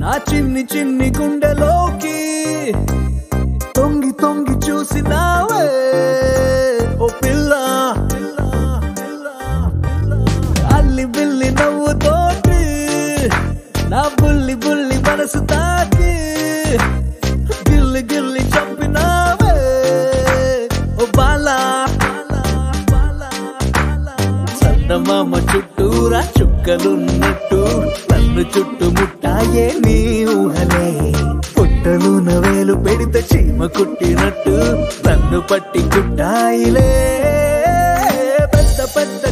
ఆ చిన్ని చిన్ని గుండెలోకి తొంగి తొంగి చూసినావే ఓ పిల్ల అల్లి బిల్లి నవ్వుతోటి నా బుల్లి బుల్లి మనసు తాకి గిల్లి గిల్లి చంపినావే ఓ బాలా చందమామ చుట్టూరా చుక్కలున్నట్టు నన్ను చుట్టుముట్టాయే నీ ఊహలే పుట్టలు నవేలు పెడితే చీమ కుట్టినట్టు నన్ను పట్టి కుట్టాయిలే పెద్ద పెద్ద